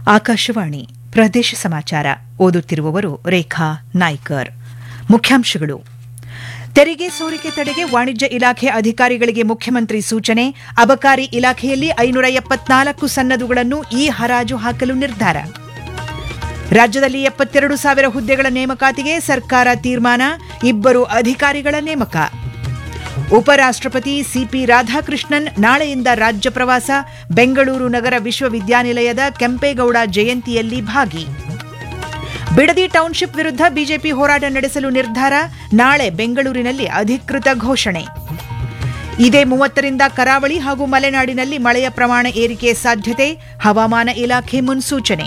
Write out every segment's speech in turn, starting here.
ಆಕಾಶವಾಣಿ ಪ್ರದೇಶ ಸಮಾಚಾರ ಓದುತ್ತಿರುವವರು ರೇಖಾ ನಾಯ್ಕರ್ ಮುಖ್ಯಾಂಶಗಳು ತೆರಿಗೆ ಸೋರಿಕೆ ತಡೆಗೆ ವಾಣಿಜ್ಯ ಇಲಾಖೆ ಅಧಿಕಾರಿಗಳಿಗೆ ಮುಖ್ಯಮಂತ್ರಿ ಸೂಚನೆ ಅಬಕಾರಿ ಇಲಾಖೆಯಲ್ಲಿ ಐನೂರ ಎಪ್ಪತ್ನಾಲ್ಕು ಸನ್ನದುಗಳನ್ನು ಈ ಹರಾಜು ಹಾಕಲು ನಿರ್ಧಾರ ರಾಜ್ಯದಲ್ಲಿ ಎಪ್ಪತ್ತೆರಡು ಸಾವಿರ ಹುದ್ದೆಗಳ ನೇಮಕಾತಿಗೆ ಸರ್ಕಾರ ತೀರ್ಮಾನ ಇಬ್ಬರು ಅಧಿಕಾರಿಗಳ ನೇಮಕ ಉಪರಾಷ್ಟ್ರಪತಿ ಸಿಪಿ ರಾಧಾಕೃಷ್ಣನ್ ನಾಳೆಯಿಂದ ರಾಜ್ಯ ಪ್ರವಾಸ ಬೆಂಗಳೂರು ನಗರ ವಿಶ್ವವಿದ್ಯಾನಿಲಯದ ಕೆಂಪೇಗೌಡ ಜಯಂತಿಯಲ್ಲಿ ಭಾಗಿ ಬಿಡದಿ ಟೌನ್ಶಿಪ್ ವಿರುದ್ಧ ಬಿಜೆಪಿ ಹೋರಾಟ ನಡೆಸಲು ನಿರ್ಧಾರ ನಾಳೆ ಬೆಂಗಳೂರಿನಲ್ಲಿ ಅಧಿಕೃತ ಘೋಷಣೆ ಇದೇ ಮೂವತ್ತರಿಂದ ಕರಾವಳಿ ಹಾಗೂ ಮಲೆನಾಡಿನಲ್ಲಿ ಮಳೆಯ ಪ್ರಮಾಣ ಏರಿಕೆ ಸಾಧ್ಯತೆ ಹವಾಮಾನ ಇಲಾಖೆ ಮುನ್ಸೂಚನೆ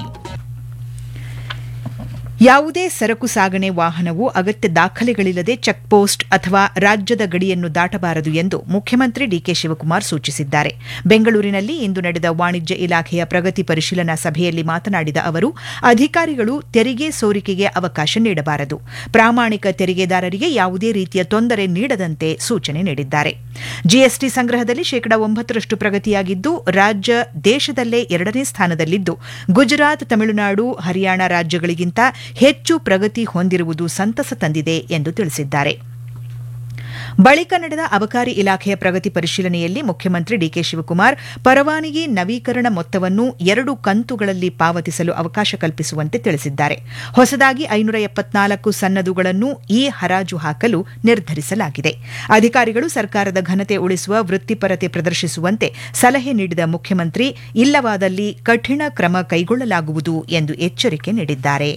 ಯಾವುದೇ ಸರಕು ಸಾಗಣೆ ವಾಹನವು ಅಗತ್ಯ ದಾಖಲೆಗಳಿಲ್ಲದೆ ಚೆಕ್ಪೋಸ್ಟ್ ಅಥವಾ ರಾಜ್ಯದ ಗಡಿಯನ್ನು ದಾಟಬಾರದು ಎಂದು ಮುಖ್ಯಮಂತ್ರಿ ಡಿಕೆ ಶಿವಕುಮಾರ್ ಸೂಚಿಸಿದ್ದಾರೆ ಬೆಂಗಳೂರಿನಲ್ಲಿ ಇಂದು ನಡೆದ ವಾಣಿಜ್ಯ ಇಲಾಖೆಯ ಪ್ರಗತಿ ಪರಿಶೀಲನಾ ಸಭೆಯಲ್ಲಿ ಮಾತನಾಡಿದ ಅವರು ಅಧಿಕಾರಿಗಳು ತೆರಿಗೆ ಸೋರಿಕೆಗೆ ಅವಕಾಶ ನೀಡಬಾರದು ಪ್ರಾಮಾಣಿಕ ತೆರಿಗೆದಾರರಿಗೆ ಯಾವುದೇ ರೀತಿಯ ತೊಂದರೆ ನೀಡದಂತೆ ಸೂಚನೆ ನೀಡಿದ್ದಾರೆ ಜಿಎಸ್ಟಿ ಸಂಗ್ರಹದಲ್ಲಿ ಶೇಕಡಾ ಒಂಬತ್ತರಷ್ಟು ಪ್ರಗತಿಯಾಗಿದ್ದು ರಾಜ್ಯ ದೇಶದಲ್ಲೇ ಎರಡನೇ ಸ್ಥಾನದಲ್ಲಿದ್ದು ಗುಜರಾತ್ ತಮಿಳುನಾಡು ಹರಿಯಾಣ ರಾಜ್ಯಗಳಿಗಿಂತ ಹೆಚ್ಚು ಪ್ರಗತಿ ಹೊಂದಿರುವುದು ಸಂತಸ ತಂದಿದೆ ಎಂದು ತಿಳಿಸಿದ್ದಾರೆ ಬಳಿಕ ನಡೆದ ಅಬಕಾರಿ ಇಲಾಖೆಯ ಪ್ರಗತಿ ಪರಿಶೀಲನೆಯಲ್ಲಿ ಮುಖ್ಯಮಂತ್ರಿ ಡಿಕೆ ಶಿವಕುಮಾರ್ ಪರವಾನಗಿ ನವೀಕರಣ ಮೊತ್ತವನ್ನು ಎರಡು ಕಂತುಗಳಲ್ಲಿ ಪಾವತಿಸಲು ಅವಕಾಶ ಕಲ್ಪಿಸುವಂತೆ ತಿಳಿಸಿದ್ದಾರೆ ಹೊಸದಾಗಿ ಐನೂರ ಎಪ್ಪತ್ನಾಲ್ಕು ಸನ್ನದುಗಳನ್ನು ಈ ಹರಾಜು ಹಾಕಲು ನಿರ್ಧರಿಸಲಾಗಿದೆ ಅಧಿಕಾರಿಗಳು ಸರ್ಕಾರದ ಘನತೆ ಉಳಿಸುವ ವೃತ್ತಿಪರತೆ ಪ್ರದರ್ಶಿಸುವಂತೆ ಸಲಹೆ ನೀಡಿದ ಮುಖ್ಯಮಂತ್ರಿ ಇಲ್ಲವಾದಲ್ಲಿ ಕಠಿಣ ಕ್ರಮ ಕೈಗೊಳ್ಳಲಾಗುವುದು ಎಂದು ಎಚ್ಚರಿಕೆ ನೀಡಿದ್ದಾರೆ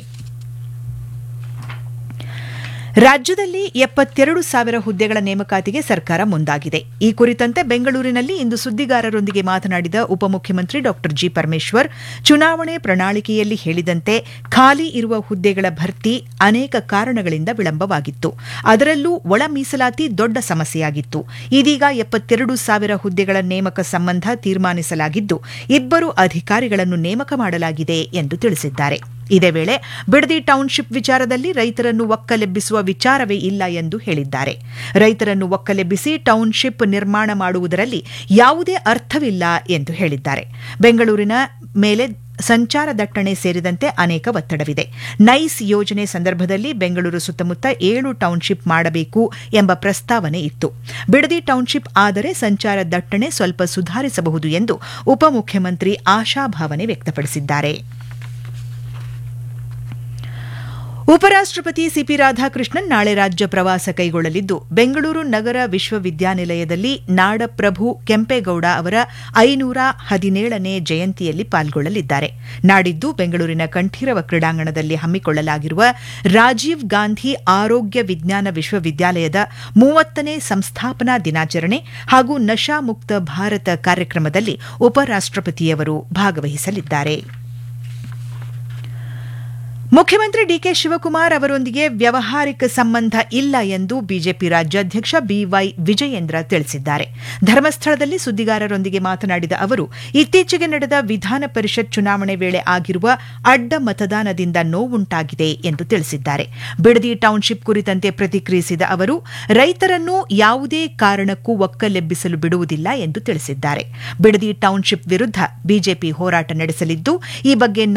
ರಾಜ್ಯದಲ್ಲಿ ಎಪ್ಪತ್ತೆರಡು ಸಾವಿರ ಹುದ್ದೆಗಳ ನೇಮಕಾತಿಗೆ ಸರ್ಕಾರ ಮುಂದಾಗಿದೆ ಈ ಕುರಿತಂತೆ ಬೆಂಗಳೂರಿನಲ್ಲಿ ಇಂದು ಸುದ್ದಿಗಾರರೊಂದಿಗೆ ಮಾತನಾಡಿದ ಉಪಮುಖ್ಯಮಂತ್ರಿ ಡಾ ಜಿ ಪರಮೇಶ್ವರ್ ಚುನಾವಣೆ ಪ್ರಣಾಳಿಕೆಯಲ್ಲಿ ಹೇಳಿದಂತೆ ಖಾಲಿ ಇರುವ ಹುದ್ದೆಗಳ ಭರ್ತಿ ಅನೇಕ ಕಾರಣಗಳಿಂದ ವಿಳಂಬವಾಗಿತ್ತು ಅದರಲ್ಲೂ ಒಳ ಮೀಸಲಾತಿ ದೊಡ್ಡ ಸಮಸ್ಯೆಯಾಗಿತ್ತು ಇದೀಗ ಎಪ್ಪತ್ತೆರಡು ಸಾವಿರ ಹುದ್ದೆಗಳ ನೇಮಕ ಸಂಬಂಧ ತೀರ್ಮಾನಿಸಲಾಗಿದ್ದು ಇಬ್ಬರು ಅಧಿಕಾರಿಗಳನ್ನು ನೇಮಕ ಮಾಡಲಾಗಿದೆ ಎಂದು ತಿಳಿಸಿದ್ದಾರೆ ಇದೇ ವೇಳೆ ಬಿಡದಿ ಟೌನ್ಶಿಪ್ ವಿಚಾರದಲ್ಲಿ ರೈತರನ್ನು ಒಕ್ಕಲೆಬ್ಬಿಸುವ ವಿಚಾರವೇ ಇಲ್ಲ ಎಂದು ಹೇಳಿದ್ದಾರೆ ರೈತರನ್ನು ಒಕ್ಕಲೆಬ್ಬಿಸಿ ಟೌನ್ಶಿಪ್ ನಿರ್ಮಾಣ ಮಾಡುವುದರಲ್ಲಿ ಯಾವುದೇ ಅರ್ಥವಿಲ್ಲ ಎಂದು ಹೇಳಿದ್ದಾರೆ ಬೆಂಗಳೂರಿನ ಮೇಲೆ ಸಂಚಾರ ದಟ್ಟಣೆ ಸೇರಿದಂತೆ ಅನೇಕ ಒತ್ತಡವಿದೆ ನೈಸ್ ಯೋಜನೆ ಸಂದರ್ಭದಲ್ಲಿ ಬೆಂಗಳೂರು ಸುತ್ತಮುತ್ತ ಏಳು ಟೌನ್ಶಿಪ್ ಮಾಡಬೇಕು ಎಂಬ ಪ್ರಸ್ತಾವನೆ ಇತ್ತು ಬಿಡದಿ ಟೌನ್ಶಿಪ್ ಆದರೆ ಸಂಚಾರ ದಟ್ಟಣೆ ಸ್ವಲ್ಪ ಸುಧಾರಿಸಬಹುದು ಎಂದು ಉಪಮುಖ್ಯಮಂತ್ರಿ ಆಶಾಭಾವನೆ ವ್ಯಕ್ತಪಡಿಸಿದ್ದಾರೆ ಉಪರಾಷ್ಟ್ರಪತಿ ಸಿಪಿ ರಾಧಾಕೃಷ್ಣನ್ ನಾಳೆ ರಾಜ್ಯ ಪ್ರವಾಸ ಕೈಗೊಳ್ಳಲಿದ್ದು ಬೆಂಗಳೂರು ನಗರ ವಿಶ್ವವಿದ್ಯಾನಿಲಯದಲ್ಲಿ ನಾಡಪ್ರಭು ಕೆಂಪೇಗೌಡ ಅವರ ಐನೂರ ಹದಿನೇಳನೇ ಜಯಂತಿಯಲ್ಲಿ ಪಾಲ್ಗೊಳ್ಳಲಿದ್ದಾರೆ ನಾಡಿದ್ದು ಬೆಂಗಳೂರಿನ ಕಂಠೀರವ ಕ್ರೀಡಾಂಗಣದಲ್ಲಿ ಹಮ್ಮಿಕೊಳ್ಳಲಾಗಿರುವ ರಾಜೀವ್ ಗಾಂಧಿ ಆರೋಗ್ಯ ವಿಜ್ಞಾನ ವಿಶ್ವವಿದ್ಯಾಲಯದ ಮೂವತ್ತನೇ ಸಂಸ್ಥಾಪನಾ ದಿನಾಚರಣೆ ಹಾಗೂ ನಶಾಮುಕ್ತ ಭಾರತ ಕಾರ್ಯಕ್ರಮದಲ್ಲಿ ಉಪರಾಷ್ಟ್ರಪತಿಯವರು ಭಾಗವಹಿಸಲಿದ್ದಾರೆ ಮುಖ್ಯಮಂತ್ರಿ ಡಿಕೆ ಶಿವಕುಮಾರ್ ಅವರೊಂದಿಗೆ ವ್ಯವಹಾರಿಕ ಸಂಬಂಧ ಇಲ್ಲ ಎಂದು ಬಿಜೆಪಿ ರಾಜ್ಯಾಧ್ಯಕ್ಷ ಬಿವೈ ವಿಜಯೇಂದ್ರ ತಿಳಿಸಿದ್ದಾರೆ ಧರ್ಮಸ್ಥಳದಲ್ಲಿ ಸುದ್ದಿಗಾರರೊಂದಿಗೆ ಮಾತನಾಡಿದ ಅವರು ಇತ್ತೀಚೆಗೆ ನಡೆದ ವಿಧಾನ ಪರಿಷತ್ ಚುನಾವಣೆ ವೇಳೆ ಆಗಿರುವ ಅಡ್ಡ ಮತದಾನದಿಂದ ನೋವುಂಟಾಗಿದೆ ಎಂದು ತಿಳಿಸಿದ್ದಾರೆ ಬಿಡದಿ ಟೌನ್ಶಿಪ್ ಕುರಿತಂತೆ ಪ್ರತಿಕ್ರಿಯಿಸಿದ ಅವರು ರೈತರನ್ನು ಯಾವುದೇ ಕಾರಣಕ್ಕೂ ಒಕ್ಕಲೆಬ್ಬಿಸಲು ಬಿಡುವುದಿಲ್ಲ ಎಂದು ತಿಳಿಸಿದ್ದಾರೆ ಬಿಡದಿ ಟೌನ್ಶಿಪ್ ವಿರುದ್ಧ ಬಿಜೆಪಿ ಹೋರಾಟ ನಡೆಸಲಿದ್ದು ಈ ಬಗ್ಗೆ